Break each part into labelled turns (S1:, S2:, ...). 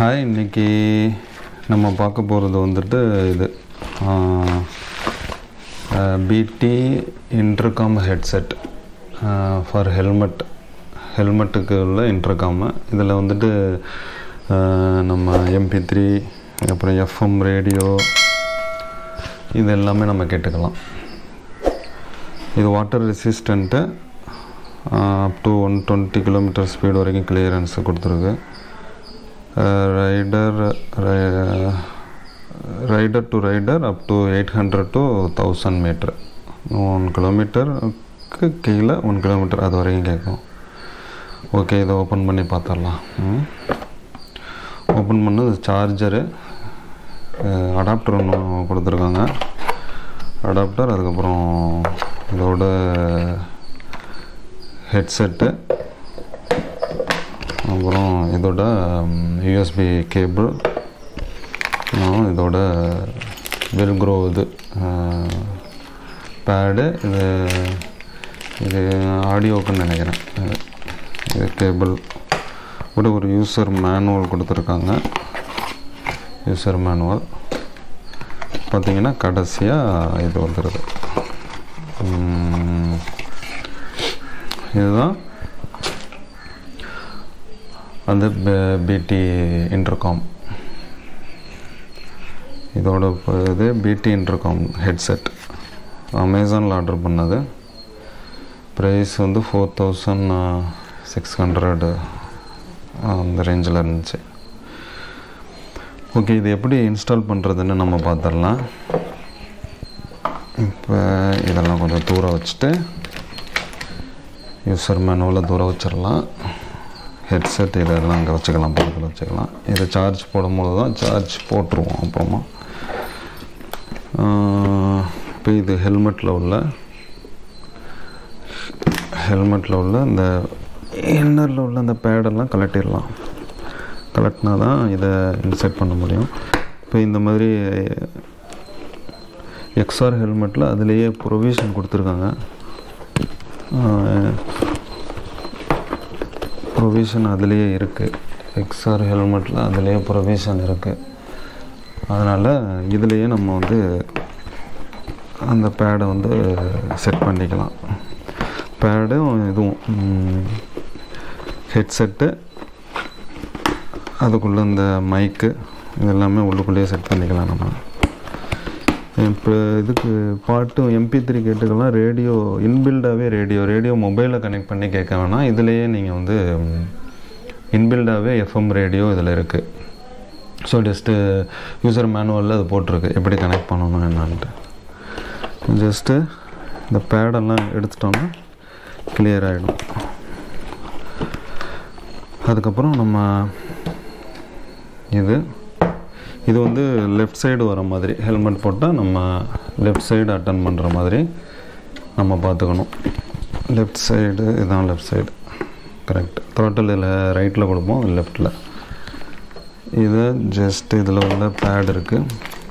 S1: hi இன்னைக்கு நம்ம பார்க்க போகிறது வந்துட்டு இது BT intercom headset for helmet ஹெல்மெட்டுக்கு உள்ள இன்டர்காமு இதில் வந்துட்டு ஆஹ், நம்ம எம்பி த்ரீ அப்புறம் எஃப்எம் ரேடியோ இது எல்லாமே நம்ம கேட்டுக்கலாம் இது water resistant up to one twenty kilometre speed வரைக்கும் கிளியரன்ஸ் கொடுத்துருக்கு rider rider to rider up to eight hundred to thousand metre one கிலோமீட்டருக்கு கீழே ஒன் கிலோமீட்டர் அது வரைக்கும் கேட்கும் ஓகே இதை ஓப்பன் பண்ணி பார்த்துடலாம் ஓப்பன் பண்ணது சார்ஜரு அடாப்டர் ஒன்று கொடுத்துருக்காங்க அடாப்டர் அதுக்கப்புறம் இதோட ஹெட்செட்டு அப்புறம் இதோட யூஎஸ்பி கேபிள் இதோட வெல்க்ரோ இது பேடு இது இது ஆடியோக்குன்னு நினைக்கிறேன் இது- இது கேபிள் கூட ஒரு யூசர் மேனுவல் கொடுத்துருக்காங்க யூசர் மேனுவல் பார்த்தீங்கன்னா கடைசியாக இது வந்துடுது உம், இதுதான் அந்த பிடி இன்டர்காம் இதோட ப- இது பிடி இன்டர்காம் ஹெட்செட் அமேசானில் ஆர்டர் பண்ணது ப்ரைஸ் வந்து ஃபோர் தௌசண்ட் சிக்ஸ் ஹண்ட்ரட் அந்த ரேஞ்சில் இருந்துச்சு ஓகே இது எப்படி இன்ஸ்டால் பண்ணுறதுன்னு நம்ம பார்த்துடலாம் இப்போ இதெல்லாம் கொஞ்சம் தூரம் வச்சுட்டு யூசர் மேனுவலில் தூரம் வச்சிடலாம் ஹெட்செட் இதெல்லாம் அங்கே வச்சுக்கலாம் பக்கத்தில் வச்சுக்கலாம் இதை சார்ஜ் போடும்போது தான் சார்ஜ் போட்டுருவோம் அப்புறமா இப்போ இது ஹெல்மெட்டில் உள்ள ஹெல்மெட்டில் உள்ள இந்த இன்னரில் உள்ள அந்த பேடெல்லாம் கலட்டிடலாம் கலட்டினா தான் இதை இன்செர்ட் பண்ண முடியும் இப்போ இந்த மாதிரி எக்ஸ்ஆர் ஹெல்மெட்டில் அதுலேயே ப்ரொவிஷன் கொடுத்துருக்காங்க ப்ரொவிஷன் அதுலேயே இருக்குது எக்ஸ்ஆர் ஹெல்மெட்டில் அதுலேயே ப்ரொவிஷன் இருக்குது அதனால் இதுலேயே நம்ம வந்து அந்த பேடை வந்து செட் பண்ணிக்கலாம் பேடும் இதுவும் ஹெட்செட்டு அதுக்குள்ளே இந்த மைக்கு இதெல்லாமே உள்ளுக்குள்ளேயே செட் பண்ணிக்கலாம் நம்ம இப்போ இதுக்கு பாட்டும் எம்பி த்ரீ கேட்டுக்கலாம் ரேடியோ இன்பில்டாகவே ரேடியோ ரேடியோ மொபைலில் கனெக்ட் பண்ணி கேட்க வேணாம் இதுலேயே நீங்கள் வந்து இன்பில்டாகவே எஃப்எம் ரேடியோ இதில் இருக்குது ஸோ ஜஸ்ட்டு யூசர் மேனுவலில் அது போட்டிருக்கு எப்படி கனெக்ட் பண்ணணும் என்னான்ட்டு ஜஸ்ட்டு இந்த பேடெல்லாம் எடுத்துட்டோன்னா கிளியர் ஆகிடும் அதுக்கப்புறம் நம்ம இது இது வந்து லெஃப்ட் சைடு வர மாதிரி ஹெல்மெட் போட்டால் நம்ம லெஃப்ட் சைடு அட்டன் பண்ணுற மாதிரி நம்ம பார்த்துக்கணும் லெஃப்ட் சைடு இதுதான் லெஃப்ட் சைடு கரெக்ட் த்ரோட்டல் இதில் ரைட்டில் கொடுப்போம் லெஃப்டில் இது ஜஸ்ட் இதில் உள்ள பேட் இருக்குது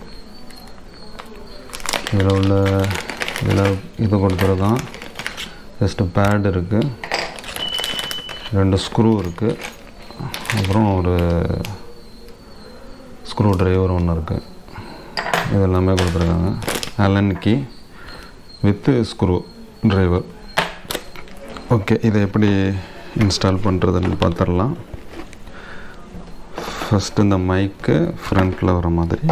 S1: இதில் உள்ள இதில் இது கொடுத்துறது தான் ஜஸ்ட்டு பேட் இருக்குது ரெண்டு ஸ்க்ரூ இருக்குது அப்புறம் ஒரு ஸ்க்ரூ டிரைவர் ஒன்று இருக்குது இது எல்லாமே கொடுத்துருக்காங்க Allen key with screwdriver okay இதை எப்படி இன்ஸ்டால் பண்ணுறதுன்னு பார்த்துடலாம் ஃபஸ்ட்டு இந்த மைக்கு ஃப்ரண்ட்டில் வர மாதிரி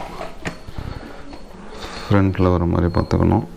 S1: ஃப்ரண்ட்டில் வர மாதிரி பார்த்துக்கணும்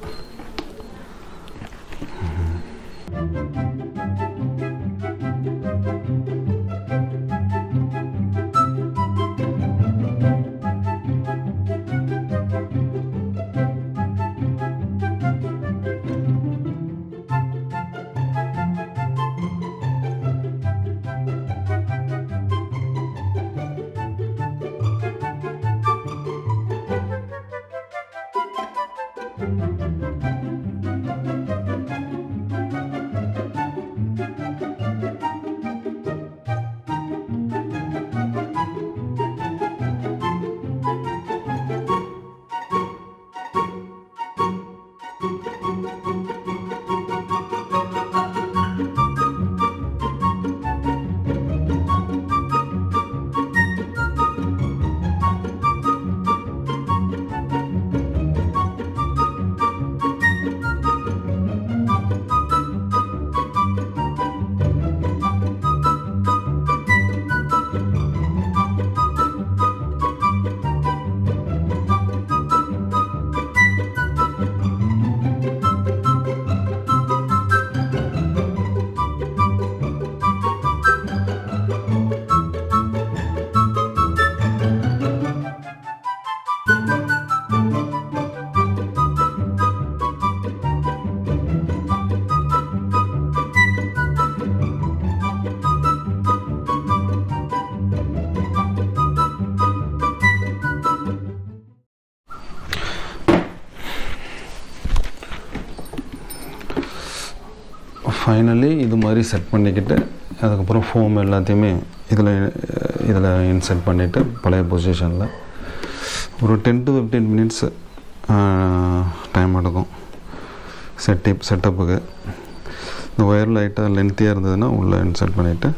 S1: ஃபைனலி இது மாதிரி செட் பண்ணிக்கிட்டு அதுக்கப்புறம் ஃபோம் எல்லாத்தையுமே இதில் இதில் இன்செர்ட் பண்ணிவிட்டு பழைய பொசிஷனில் ஒரு ten to fifteen minutes time எடுக்கும் செட்டிப் செட்டப்புக்கு இந்த ஒயர் லைட்டாக லென்த்தியாக இருந்ததுன்னா உள்ளே இன்சர்ட் பண்ணிவிட்டு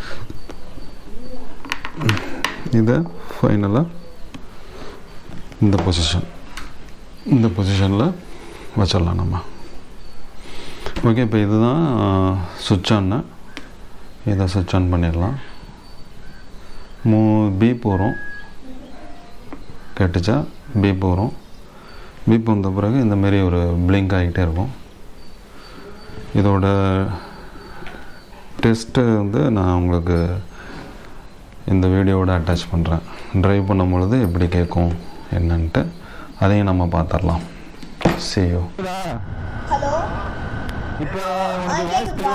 S1: இதை ஃபைனலாக இந்த பொசிஷன் இந்த பொசிஷனில் வச்சிடலாம் நம்ம ஓகே இப்போ இதுதான் சுவிட்ச் ஆன்னு இதை சுவிட்ச் ஆன் பண்ணிடலாம் மூ பீப் வரும் கேட்டுச்சா பீப் வரும் பீப் வந்த பிறகு இந்த மாதிரி ஒரு பிளிங்க் ஆகிட்டே இருக்கும் இதோட டெஸ்ட்டு வந்து நான் உங்களுக்கு இந்த வீடியோவோட அட்டாச் பண்ணுறேன் ட்ரைவ் பண்ணும் பொழுது எப்படி கேட்கும் என்னன்ட்டு அதையும் நம்ம பார்த்துடலாம் சேயோ
S2: ஹலோ
S3: இப்போ
S2: ஆ கேக்குதுப்பா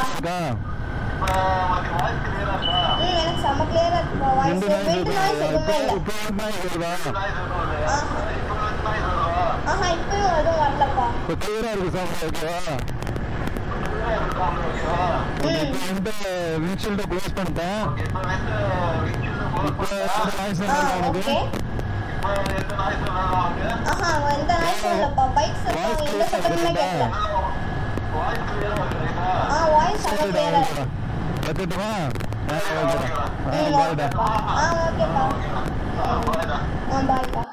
S2: ம் எனக்கு செம்ம கிளியரா இருக்குப்பா வாய்ஸ் விண்டு நாய்ஸ் எதுவுமே இல்லை
S3: இப்போ நாய் வருதா
S2: ஆஹா இப்பயும் எதுவும் வரலப்பா
S3: இப்போ கிளியரா இருக்கு சார் ஓகேவா
S2: ம்
S3: இந்த விண்ட்ஷீல்டை க்ளோஸ் பண்ணிட்டேன் இப்போ நாய்ஸ்
S2: ஆ ஓகே ஆஹா எந்த நாய்ஸும் இல்லைப்பா பைக் சத்தம் எந்த சத்தமுமே கேட்கல ஆ வாய்ஸ் செம்ம கிளியரா இருக்கு
S3: கற்றுட்டுமா
S2: ம் ஓகேப்பா ஆ ஓகேப்பா ஆ பாய்ப்பா